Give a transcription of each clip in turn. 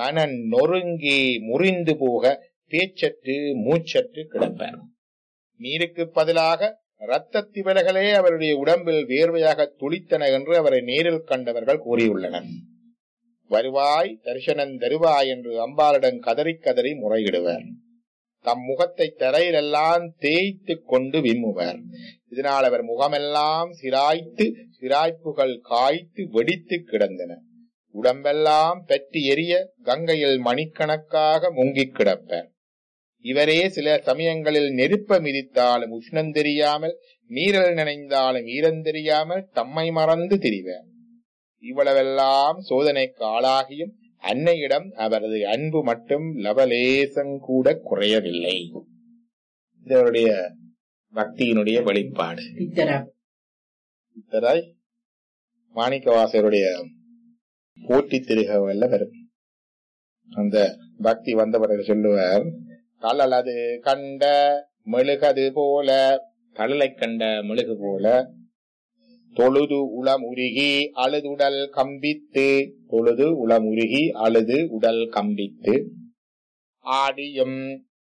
மன நொறுங்கி முறிந்து போக பேச்சற்று மூச்சற்று கிடப்பார் நீருக்கு பதிலாக இரத்த திவலைகளே அவருடைய உடம்பில் வேர்வையாக துளித்தன என்று அவரை நேரில் கண்டவர்கள் கூறியுள்ளனர் வருவாய் தரிசனம் தருவாய் என்று அம்பாளிடம் கதறி கதறி முறையிடுவர் தம் முகத்தை தரையிலெல்லாம் தேய்த்து கொண்டு விம்முவர் இதனால் அவர் முகமெல்லாம் சிராய்த்து சிராய்ப்புகள் காய்த்து வெடித்து கிடந்தன உடம்பெல்லாம் பற்றி எரிய கங்கையில் மணிக்கணக்காக முங்கிக் கிடப்பர் இவரே சில சமயங்களில் நெருப்ப மிதித்தாலும் உஷ்ணம் தெரியாமல் நீரல் நினைந்தாலும் ஈரம் தெரியாமல் தம்மை மறந்து திரிவர் இவ்வளவெல்லாம் சோதனைக்கு ஆளாகியும் அன்னையிடம் அவரது அன்பு மட்டும் லவலேசம் கூட குறையவில்லை இது அவருடைய பக்தியினுடைய வெளிப்பாடு பித்தரா இத்தராய் மாணிக்கவாசருடைய போட்டி திருகவல்ல வரும் அந்த பக்தி வந்த பிறகு சொல்லுவார் கலலது கண்ட மெழுகது போல கடலை கண்ட மெழுகு போல தொழுது உளம் உருகி அழுதுடல் கம்பித்து தொழுது உளம் உருகி அழுது உடல் கம்பித்து ஆடியும்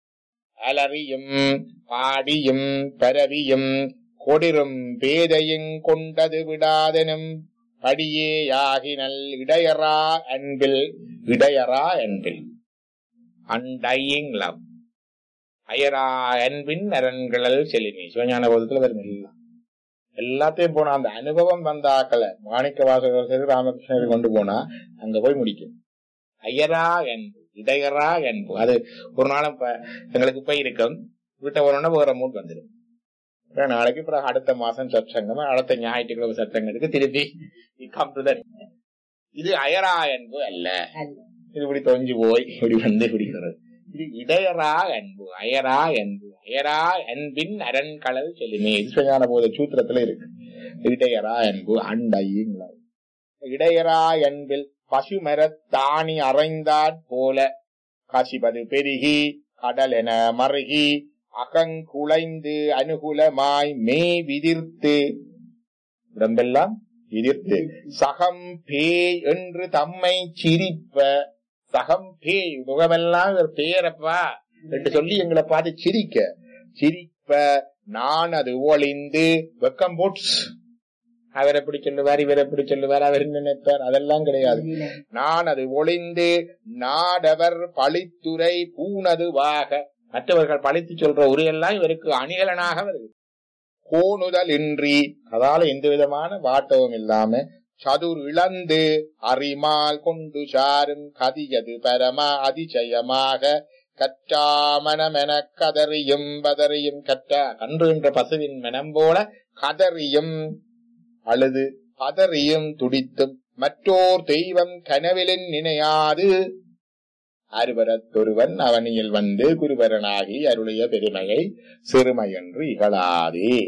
அலறியும் பாடியும் பரவியும் கொடிரும் பேதையும் கொண்டது விடாதெனும் படியேயாகினல் இடையரா அன்பில் இடையரா அன்பில் அன்டையிங் லவ் அயரா அன்பின் அரண்களல் செலினி சிவஞான போதத்துல வரும் எல்லாம் எல்லாத்தையும் போனா அந்த அனுபவம் வந்த ஆக்களை மாணிக்க வாசகர் ராமகிருஷ்ணர் கொண்டு போனா அங்க போய் முடிக்கும் அயரா அன்பு இடையரா அன்பு அது ஒரு நாளும் இப்ப எங்களுக்கு போய் இருக்கும் வீட்டை வரணும்னா வேற மூட் வந்துடும் அப்புறம் நாளைக்கு பிறகு அடுத்த மாசம் சற்சங்கம் அடுத்த ஞாயிற்றுக்கிழமை சற்றங்களுக்கு திருப்பி கம் டு இது அயரா அன்பு அல்ல அல்ல. இது இப்படி தொஞ்சு போய் இப்படி வந்து இப்படிங்கிறது இது இடையரா அன்பு அயரா அன்பு அயரா அன்பின் அரண்களல் செல்லுமே ஈஸ்வஞான போத சூத்திரத்துல இருக்கு இடையரா அன்பு அண்டையும் இடையரா அன்பில் பசுமரத் தாணி அறைந்தாற் போல கசிபது பெருகி கடல் என மருகி அகங்குலைந்து அனுகூலமாய் மே விதிர்த்து உடம்பெல்லாம் விதிர்த்து சகம் பேய் என்று தம்மை சிரிப்ப சகம் பேய் முகமெல்லாம் ஒரு பேரப்பா என்று சொல்லி எங்களை பார்த்து சிரிக்க சிரிப்ப நான் அது ஒளிந்து வெக்கம் போட்ஸ் அவர் எப்படி சொல்லுவார் இவர் எப்படி சொல்லுவார் அவர் என்ன நினைப்பார் அதெல்லாம் கிடையாது நான் அது ஒளிந்து நாடவர் பழித்துரை பூனதுவாக மற்றவர்கள் பழித்து சொல்ற உரையெல்லாம் இவருக்கு அணிகலனாக வருது கோணுதல் இன்றி அதால எந்த விதமான வாட்டவும் இல்லாம சதுர் இழந்து அறிமால் கொண்டு சாரும் கதியது பரமா அதிசயமாக கற்றாமனமென கதறியும் பதறியும் கற்றா கன்று என்ற பசுவின் மனம் போல கதறியும் அழுது பதறியும் துடித்தும் மற்றோர் தெய்வம் கனவிலின் நினையாது அருவரத்தொருவன் அவனியில் வந்து குருவரனாகி அருளிய பெருமையை சிறுமையென்று இகழாதே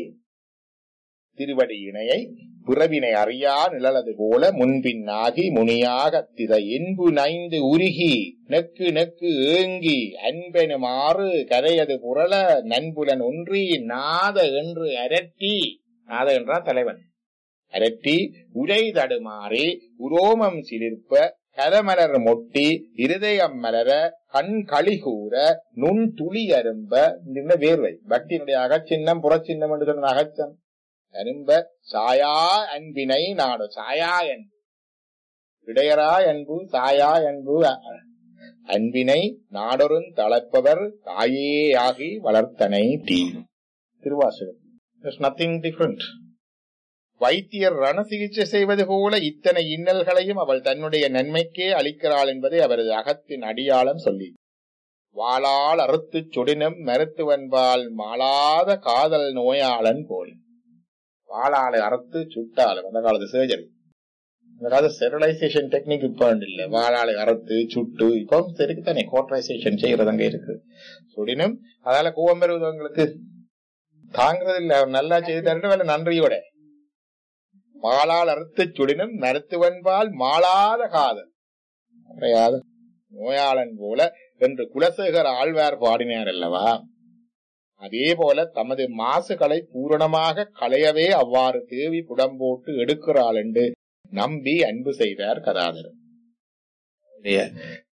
திருவடி இணையை புறவினை அறியா நிழலது போல முன்பின்னாகி முனியாக திதை இன்பு நைந்து உருகி நெக்கு நெக்கு ஏங்கி அன்பெனுமாறு கரையது புரள நண்புலன் ஒன்றி நாத என்று அரட்டி நாத என்றால் தலைவன் அரட்டி உரை தடுமாறி உரோமம் சிலிர்ப்ப கரமலர் மொட்டி இருதயம் மலர கண் களிகூற நுண் துளி அரும்ப இந்த வேர்வை பக்தியினுடைய அகச்சின்னம் புறச்சின்னம் என்று சொன்ன அகச்சம் அரும்ப சாயா அன்பினை நாடு சாயா அன்பு இடையரா அன்பு சாயா அன்பு அ- அன்பினை நாடொருந் தளப்பவர் தாயேயாகி வளர்த்தனை தீ திருவாசகம் நத்திங் டிஃபரண்ட் வைத்தியர் ரண சிகிச்சை செய்வது போல இத்தனை இன்னல்களையும் அவள் தன்னுடைய நன்மைக்கே அளிக்கிறாள் என்பதை அவரது அகத்தின் அடியாளம் சொல்லி வாளால் அறுத்துச் சுடினும் மருத்துவன்பால் மாளாத காதல் நோயாளன் போல் வாளாலை அறுத்து சுட்டாலும் அந்த காலத்து சர்ஜரி அந்த காலத்து ஸ்டெரிலைசேஷன் டெக்னிக் இப்ப இல்ல வாளாலை அறுத்து சுட்டு இப்போ இருக்கு தானே கோட்டரைசேஷன் செய்யறது அங்க இருக்கு சுடினும் அதால கோவம் பெறுவதவங்களுக்கு தாங்கிறது இல்ல அவர் நல்லா செய்து தரட்டும் வேலை நன்றியோட மாளால் அறுத்து சுடினும் மருத்துவன்பால் மாளாத காதல் குறையாத நோயாளன் போல என்று குலசேகர ஆழ்வார் பாடினார் அல்லவா அதே போல தமது மாசுகளை பூரணமாக களையவே அவ்வாறு தேவி புடம்போட்டு எடுக்கிறாள் என்று நம்பி அன்பு செய்தார் கதாதரன் அவருடைய